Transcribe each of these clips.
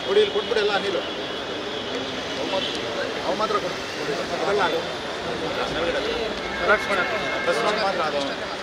ಕೊಡಿ ಇಲ್ಲಿ ಕೊಟ್ಬಿಡಿ ಎಲ್ಲ ನೀರು ಅವು ಮಾತ್ರ ಅವು ಮಾತ್ರ ಕೊಡಿ ಅದೆಲ್ಲ ಅದು ಬಸ್ ಮಾತ್ರ ಅದು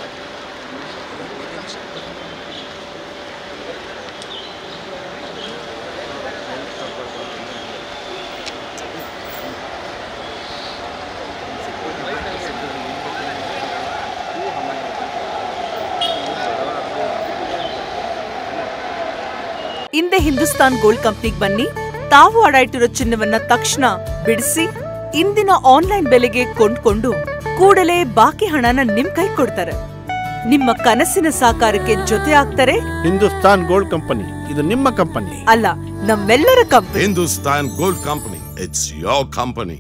ಹಿಂದೆ ಹಿಂದೂಸ್ತಾನ್ ಗೋಲ್ಡ್ ಕಂಪ್ನಿಗೆ ಬನ್ನಿ ತಾವು ಅಡ ಇಟ್ಟಿರೋ ಚಿನ್ನವನ್ನ ತಕ್ಷಣ ಬಿಡಿಸಿ ಇಂದಿನ ಆನ್ಲೈನ್ ಬೆಲೆಗೆ ಕೊಂಡ್ಕೊಂಡು ಕೂಡಲೇ ಬಾಕಿ ಹಣನ ನಿಮ್ ಕೈ ಕೊಡ್ತಾರೆ ನಿಮ್ಮ ಕನಸಿನ ಸಾಕಾರಕ್ಕೆ ಜೊತೆ ಆಗ್ತಾರೆ ಹಿಂದೂಸ್ತಾನ್ ಗೋಲ್ಡ್ ಕಂಪನಿ ಇದು ನಿಮ್ಮ ಕಂಪನಿ ಅಲ್ಲ ನಮ್ಮೆಲ್ಲರ company Hindustan Gold Company. It's your company.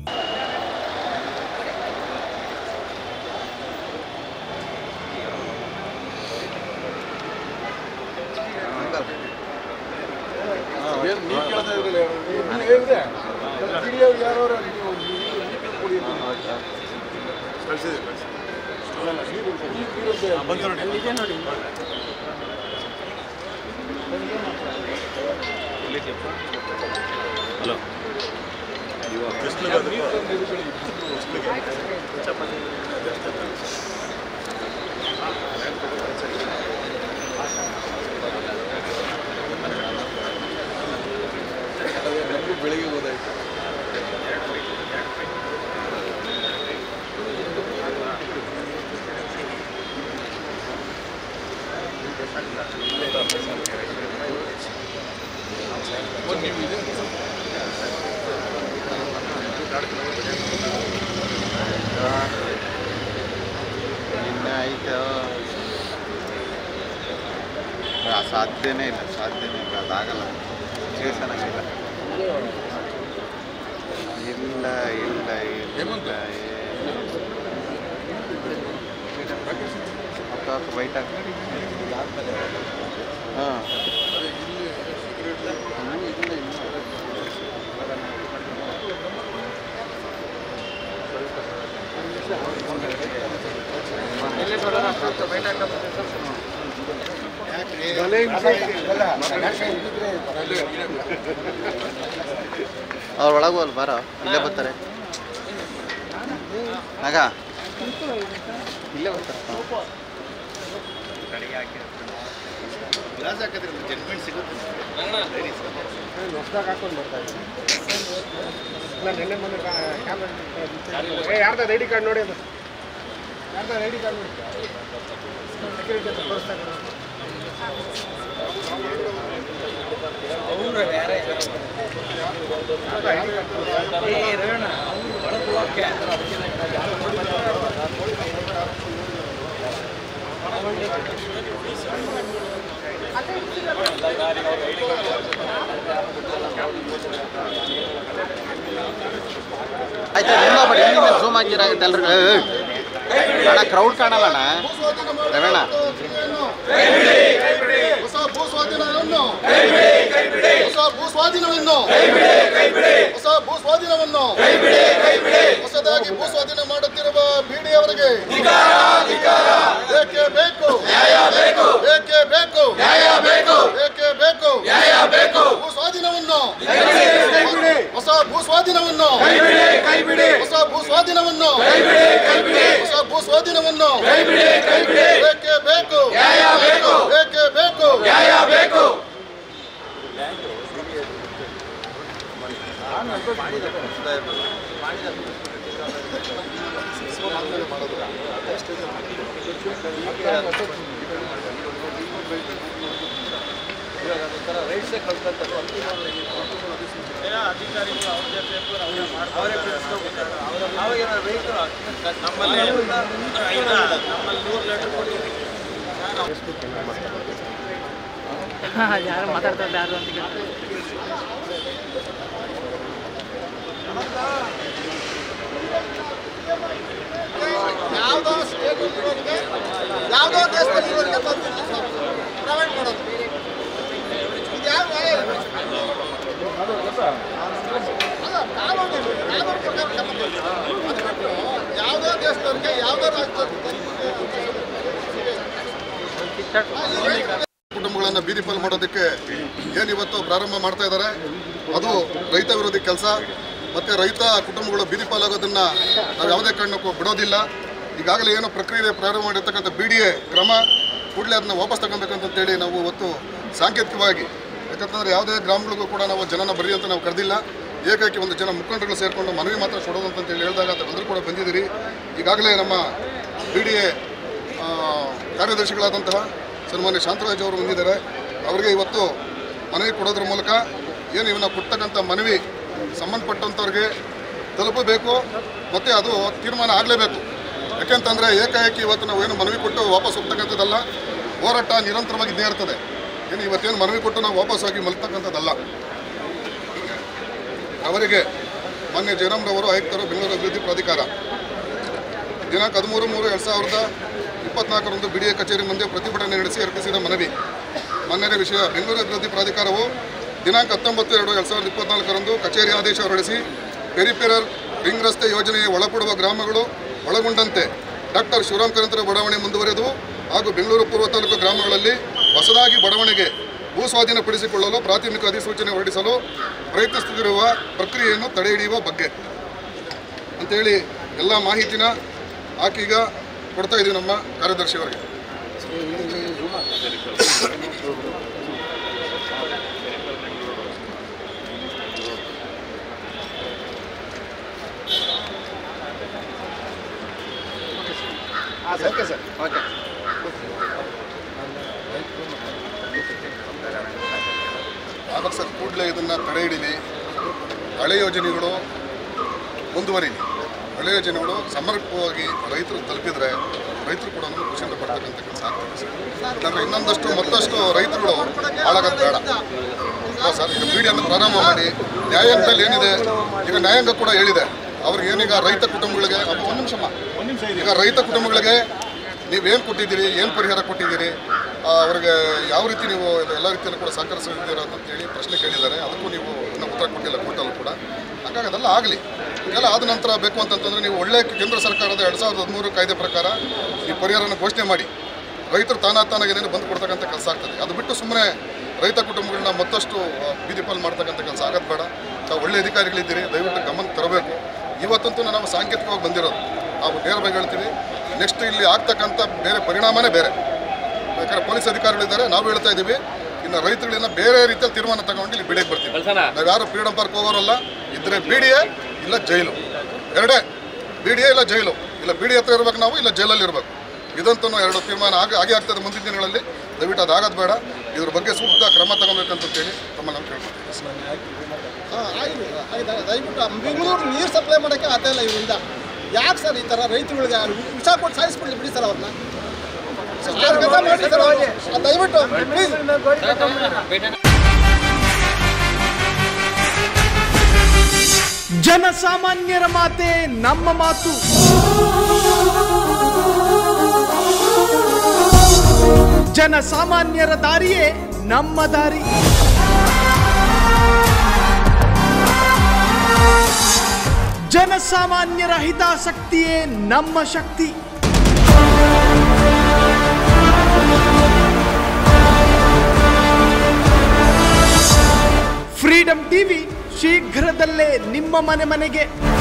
ಏನು ನೀವು ಕೇಳ್ತಾ ಇದ್ರಲ್ಲ ನೀವು ಹೇಳಿದ್ರೆ ಕಿಡಿಯವ್ರು ಯಾರು ನೀವು ನೀರು ಕುಡಿ ಅಂತ. ಅಲ್ಲ, ಅಲ್ಲ, ನೀರು ನೀರು ನೀರು ಅಂತ. ನಮಗೂ ಬೆಳಿಗ್ಗೆ ಹೋದಾಯ್ತು ನೀವು ಇದೆ ಆಯ್ತು ಸಾಧ್ಯನೇ ಇಲ್ಲ ಸಾಧ್ಯನೇ ಇಲ್ಲ ಅದಾಗಲ್ಲ ಸಿಚುವೇಶನ್ ಆಗಿಲ್ಲ ಇಲ್ಲ ಇಲ್ಲ ಇಲ್ಲ ವೈಟ್ ಹಾಕಿ ಹಾಂ ಅವ್ರ ಒಳಗೂ ಅಲ್ಲಿ ಬಾರ ಇಲ್ಲೇ ಬರ್ತಾರೆ ಆಗ ಇಲ್ಲೇ ಬರ್ತಾರೆ ಹೊಸ್ದಾಗಿ ಹಾಕೊಂಡು ಬರ್ತಾ ಇದ್ದೀನಿ ನಾನು ನಿನ್ನೆ ಮೊನ್ನೆ ಕ್ಯಾಮ್ರಾ ಯಾರ್ದು ಐ ಡಿ ಕಾರ್ಡ್ ನೋಡಿ ಅದು ಯಾರ್ದು ಐ ಡಿ ಕಾರ್ಡ್ ನೋಡಿ ಸೆಕ್ಯೂರಿಟಿ ಅಂತ ತೋರಿಸ್ತಾ ಇದ್ದಾರೆ. ಯಾರ್ದು ID ಕಾರ್ಡ್ ತೋರಿಸ್ತಾ ಆಯ್ತು ಮುಂದೆ ಬಡಿ ಹಿಂದಿಂದ ಝೂಮ್ ಹಾಕಿರಾಗುತ್ತೆ ಎಲ್ರಿಗೂ ಏ, ಏ. ಅಣ್ಣ ಕ್ರೌಡ್ ಕಾಣಲ್ಲ ಅಣ್ಣ ರವೀಣ ಹೊಸ ಭೂ ಸ್ವಾಧೀನವನ್ನು ಹೊಸ ಭೂ ಸ್ವಾಧೀನವನ್ನು ಹೊಸ ಭೂ ಸ್ವಾಧೀನವನ್ನು ಹೊಸದಾಗಿ ಭೂ ಸ್ವಾಧೀನ ಮಾಡುತ್ತಿರುವ ಬಿಡಿಯವರಿಗೆ ಬೇಕೇ ಬೇಕು ಬೇಕೇ ಬೇಕು ಬೇಕೇ ಬೇಕು ಭೂ ಸ್ವಾಧೀನವನ್ನು ಹೊಸ ಭೂ ಸ್ವಾಧೀನವನ್ನು ಹೊಸ ಭೂ ಸ್ವಾಧೀನವನ್ನು ಹೊಸ ಭೂ ಸ್ವಾಧೀನವನ್ನು ಬೇಕೇ ಬೇಕು ಬೇಕೇ ಬೇಕು ಯಾರು ಮಾತಾಡ್ತಾರೆ ಯಾರು ಅಂತ ಕೇಳ್ತಾರೆ. ಯಾವುದೋ ಸ್ಟೇಟ್ ಇರೋರಿಗೆ ಯಾವುದೋ ದೇಶದಲ್ಲಿ ಇರೋರಿಗೆ ಬಂದು ಪ್ರೊವೈಡ್ ಮಾಡೋದು ಇದು ಯಾವ ನ್ಯಾಯ ಇದು? ಅಲ್ಲ, ಕಾನೂನು ಇದು. ಕಾನೂನು ಪ್ರಕಾರ ಕ್ರಮ ತಗೊಳ್ಳಿ. ಅದು ಬಿಟ್ಟು ಯಾವುದೋ ದೇಶದವ್ರಿಗೆ ಯಾವುದೋ ರಾಜ್ಯದವ್ರಿಗೆ ಕುಟುಂಬಗಳನ್ನು ಬೀದಿ ಪಾಲು ಮಾಡೋದಕ್ಕೆ ಏನಿವತ್ತು ಪ್ರಾರಂಭ ಮಾಡ್ತಾ ಇದ್ದಾರೆ ಅದು ರೈತ ವಿರೋಧಿ ಕೆಲಸ ಮತ್ತು ರೈತ ಕುಟುಂಬಗಳು ಬೀದಿ ಪಾಲಾಗೋದನ್ನು ನಾವು ಯಾವುದೇ ಕಾರಣಕ್ಕೂ ಬಿಡೋದಿಲ್ಲ ಈಗಾಗಲೇ ಏನು ಪ್ರಕ್ರಿಯೆ ಪ್ರಾರಂಭ ಮಾಡಿರ್ತಕ್ಕಂಥ ಬಿ ಡಿ ಎ ಕ್ರಮ ಕೂಡಲೇ ಅದನ್ನ ವಾಪಸ್ ತಗೊಬೇಕಂತೇಳಿ ನಾವು ಇವತ್ತು ಸಾಂಕೇತಿಕವಾಗಿ ಯಾಕಂತಂದರೆ ಯಾವುದೇ ಗ್ರಾಮಗಳಿಗೂ ಕೂಡ ನಾವು ಜನನ ಬರಿ ಅಂತ ನಾವು ಕರೆದಿಲ್ಲ ಏಕೈಕಿ ಒಂದು ಜನ ಮುಖಂಡರುಗಳು ಸೇರಿಕೊಂಡು ಮನವಿ ಮಾತ್ರ ಕೊಡೋದು ಅಂತೇಳಿ ಹೇಳಿದಾಗ ತಾವೆಲ್ಲರೂ ಕೂಡ ಬಂದಿದ್ದೀರಿ ಈಗಾಗಲೇ ನಮ್ಮ ಬಿ ಡಿ ಎ ಕಾರ್ಯದರ್ಶಿಗಳಾದಂತಹ ಸನ್ಮಾನ್ಯ ಶಾಂತರಾಜ್ ಅವರು ಬಂದಿದ್ದಾರೆ ಅವರಿಗೆ ಇವತ್ತು ಮನವಿ ಕೊಡೋದ್ರ ಮೂಲಕ ಏನು ಇವನ್ನ ಕೊಡ್ತಕ್ಕಂಥ ಮನವಿ ಸಂಬಂಧಪಟ್ಟಂಥವ್ರಿಗೆ ತಲುಪಬೇಕು ಮತ್ತು ಅದು ತೀರ್ಮಾನ ಆಗಲೇಬೇಕು ಯಾಕೆಂತಂದರೆ ಏಕಾಏಕಿ ಇವತ್ತು ನಾವು ಏನು ಮನವಿ ಕೊಟ್ಟು ವಾಪಸ್ ಹೋಗ್ತಕ್ಕಂಥದ್ದಲ್ಲ ಹೋರಾಟ ನಿರಂತರವಾಗಿ ಇದ್ದೇ ಇರ್ತದೆ ಏನು ಇವತ್ತೇನು ಮನವಿ ಕೊಟ್ಟು ನಾವು ವಾಪಸ್ ಹೋಗಿ ಮಲ್ತಕ್ಕಂಥದ್ದಲ್ಲ ಅವರಿಗೆ ಮಾನ್ಯ ಜಯರಾಮ್ರವರು ಆಯುಕ್ತರು ಬೆಂಗಳೂರು ಅಭಿವೃದ್ಧಿ ಪ್ರಾಧಿಕಾರ ದಿನಾಂಕ ಹದಿಮೂರು ಮೂರು ಎರಡು ಸಾವಿರದ ಇಪ್ಪತ್ನಾಲ್ಕರಂದು ಬಿ ಡಿ ಎ ಕಚೇರಿ ಮುಂದೆ ಪ್ರತಿಭಟನೆ ನಡೆಸಿ ಅರ್ಪಿಸಿದ ಮನವಿ ಮಾನ್ಯರ ವಿಷಯ ಬೆಂಗಳೂರು ಅಭಿವೃದ್ಧಿ ಪ್ರಾಧಿಕಾರವು ದಿನಾಂಕ ಹತ್ತೊಂಬತ್ತು ಎರಡು ಎರಡು ಸಾವಿರದ ಇಪ್ಪತ್ನಾಲ್ಕರಂದು ಕಚೇರಿ ಆದೇಶ ಹೊರಡಿಸಿ ಪೆರಿಪೆರಲ್ ರಿಂಗ್ ರಸ್ತೆ ಯೋಜನೆಗೆ ಒಳಪಡುವ ಗ್ರಾಮಗಳು ಒಳಗೊಂಡಂತೆ ಡಾಕ್ಟರ್ ಶಿವರಾಮ್ ಕಾರಂತರ ಬಡಾವಣೆ ಮುಂದುವರೆದು ಹಾಗೂ ಬೆಂಗಳೂರು ಪೂರ್ವ ತಾಲೂಕು ಗ್ರಾಮಗಳಲ್ಲಿ ಹೊಸದಾಗಿ ಬಡಾವಣೆಗೆ ಭೂ ಸ್ವಾಧೀನಪಡಿಸಿಕೊಳ್ಳಲು ಪ್ರಾಥಮಿಕ ಅಧಿಸೂಚನೆ ಹೊರಡಿಸಲು ಪ್ರಯತ್ನಿಸುತ್ತಿರುವ ಪ್ರಕ್ರಿಯೆಯನ್ನು ತಡೆಹಿಡಿಯುವ ಬಗ್ಗೆ ಅಂತೇಳಿ ಎಲ್ಲ ಮಾಹಿತಿನ ಹಾಕೀಗ ಕೊಡ್ತಾ ಇದ್ದೀವಿ ನಮ್ಮ ಕಾರ್ಯದರ್ಶಿಯವರಿಗೆ ಹಾಂ ಸರ್ ಓಕೆ ಸರ್ ಓಕೆ ಆವಾಗ ಸರ್ ಕೂಡಲೇ ಇದನ್ನು ತಡೆ ಹಿಡೀಲಿ ಹಳೆ ಯೋಜನೆಗಳು ಮುಂದುವರಿಲಿ ಹಳೆ ಯೋಜನೆಗಳು ಸಮರ್ಪಕವಾಗಿ ರೈತರು ತಲುಪಿದ್ರೆ ರೈತರು ಕೂಡ ಒಂದು ಖುಷಿಯಿಂದ ಪಡ್ತಕ್ಕಂಥ ಕೆಲಸ ಆಗ್ತದೆ ಸರ್ ಯಾಕಂದ್ರೆ ಇನ್ನೊಂದಷ್ಟು ಮತ್ತಷ್ಟು ರೈತರುಗಳು ಹಾಳಾಗೋದು ಬೇಡ ಅಲ್ವಾ ಸರ್ ಈಗ ಪೀಡಿಯನ್ನು ಪ್ರಾರಂಭ ಮಾಡಿ ನ್ಯಾಯಾಂಗದಲ್ಲಿ ಏನಿದೆ ಈಗ ನ್ಯಾಯಾಂಗ ಕೂಡ ಹೇಳಿದೆ ಅವ್ರಿಗೆ ಏನೀಗ ರೈತ ಕುಟುಂಬಗಳಿಗೆ ಅಪ್ಪ, ಒಂದು ನಿಮಿಷಮ್ಮ ಈಗ ರೈತ ಕುಟುಂಬಗಳಿಗೆ ನೀವೇನು ಕೊಟ್ಟಿದ್ದೀರಿ ಏನು ಪರಿಹಾರ ಕೊಟ್ಟಿದ್ದೀರಿ ಆ, ಅವ್ರಿಗೆ ಯಾವ ರೀತಿ ನೀವು ಇದು ಎಲ್ಲ ರೀತಿಯಲ್ಲೂ ಕೂಡ ಸಹಕರಿಸಿದ್ದೀರಾ ಅಂತೇಳಿ ಪ್ರಶ್ನೆ ಕೇಳಿದ್ದಾರೆ ಅದಕ್ಕೂ ನೀವು ಇನ್ನೂ ಉತ್ತರ ಕೊಟ್ಟಿಲ್ಲ ಕೋರ್ಟಲ್ಲೂ ಕೂಡ ಹಾಗಾಗಿ ಅದೆಲ್ಲ ಆಗಲಿ ಇದೆಲ್ಲ ಆದ ನಂತರ ಬೇಕು ಅಂತಂತಂದರೆ ನೀವು ಒಳ್ಳೆ ಕೇಂದ್ರ ಸರ್ಕಾರದ ಎರಡು ಸಾವಿರದ ಹದಿಮೂರು ಕಾಯ್ದೆ ಪ್ರಕಾರ ಈ ಪರಿಹಾರನ ಘೋಷಣೆ ಮಾಡಿ ರೈತರು ತಾನಾತಾನಾಗಿ ಏನೇನು ಬಂದು ಕೊಡ್ತಕ್ಕಂಥ ಕೆಲಸ ಆಗ್ತದೆ ಅದು ಬಿಟ್ಟು ಸುಮ್ಮನೆ ರೈತ ಕುಟುಂಬಗಳನ್ನ ಮತ್ತಷ್ಟು ಆ, ಬೀದಿ ಪಾಲು ಮಾಡ್ತಕ್ಕಂಥ ಕೆಲಸ ಆಗೋದು ಬೇಡ ತಾವು ಒಳ್ಳೆ ಅಧಿಕಾರಿಗಳಿದ್ದೀರಿ ದಯವಿಟ್ಟು ಗಮನಕ್ಕೆ ತರಬೇಕು ಇವತ್ತಂತೂ ನಾವು ಸಾಂಕೇತಿಕವಾಗಿ ಬಂದಿರೋದು ನಾವು ನೇರವಾಗಿ ಹೇಳ್ತೀವಿ ನೆಕ್ಸ್ಟ್ ಇಲ್ಲಿ ಆಗ್ತಕ್ಕಂಥ ಬೇರೆ ಪರಿಣಾಮನೇ ಬೇರೆ ಯಾಕಂದ್ರೆ ಪೊಲೀಸ್ ಅಧಿಕಾರಿಗಳಿದ್ದಾರೆ ನಾವು ಹೇಳ್ತಾ ಇದ್ದೀವಿ ಇನ್ನು ರೈತಗಳನ್ನ ಬೇರೆ ರೀತಿಯಲ್ಲಿ ತೀರ್ಮಾನ ತಗೊಂಡು ಇಲ್ಲಿ ಬಿಡಿಗೆ ಬರ್ತೀವಿ ನಾವು ಯಾರು ಫ್ರೀಡಮ್ ಪಾರ್ಕ್ ಹೋಗೋರಲ್ಲ ಇದ್ರೆ ಬಿ ಡಿ ಎ ಇಲ್ಲ ಜೈಲು ಎರಡೇ ಬಿ ಡಿ ಎ ಇಲ್ಲ ಜೈಲು ಇಲ್ಲ ಬಿ ಡಿ ಹತ್ರ ಇರ್ಬೇಕು ನಾವು ಇಲ್ಲ ಜೈಲಲ್ಲಿ ಇರಬೇಕು ಇದಂತೂ ಎರಡು ತೀರ್ಮಾನ ಆಗಿ ಆಗೇ ಆಗ್ತದೆ ಮುಂದಿನ ದಿನಗಳಲ್ಲಿ ದಯವಿಟ್ಟು ಅದು ಆಗೋದು ಬೇಡ ಇದ್ರ ಬಗ್ಗೆ ಸೂಕ್ತ ಕ್ರಮ ತಗೋಬೇಕಂತೇಳಿ ತಮ್ಮನ್ನು ನಾವು ಕೇಳ್ಕೊತೀವಿ ದಯವಿಟ್ಟು ಬೆಂಗಳೂರು ನೀರು ಸಪ್ಲೈ ಮಾಡೋಕ್ಕೆ ಆಗ್ತಾ ಇಲ್ಲ ಇವರಿಂದ ಯಾಕೆ ಸರ್ ಈ ಥರ ರೈತರುಗಳಿಗೆ ವಿಷ ಕೊಟ್ಟು ಸಾಯಿಸ್ಬಿಡ್ಲಿ ಬಿಡಿ ಸರ್ ಅವ್ರನ್ನ ಕೆಲಸ ಮಾಡಿ ಸರ್ ಅವ್ರು. ದಯವಿಟ್ಟು ಪ್ಲೀಸ್ ಜನಸಾಮಾನ್ಯರ ಮಾತೆ ನಮ್ಮ ಮಾತು ಜನಸಾಮಾನ್ಯರ ದಾರಿಯೇ ನಮ್ಮ ದಾರಿ ಜನಸಾಮಾನ್ಯರ ಹಿತಾಸಕ್ತಿಯೇ ನಮ್ಮ ಶಕ್ತಿ ಫ್ರೀಡಂ ಟಿವಿ ಶೀಘ್ರದಲ್ಲೇ ನಿಮ್ಮ ಮನೆ ಮನೆಗೆ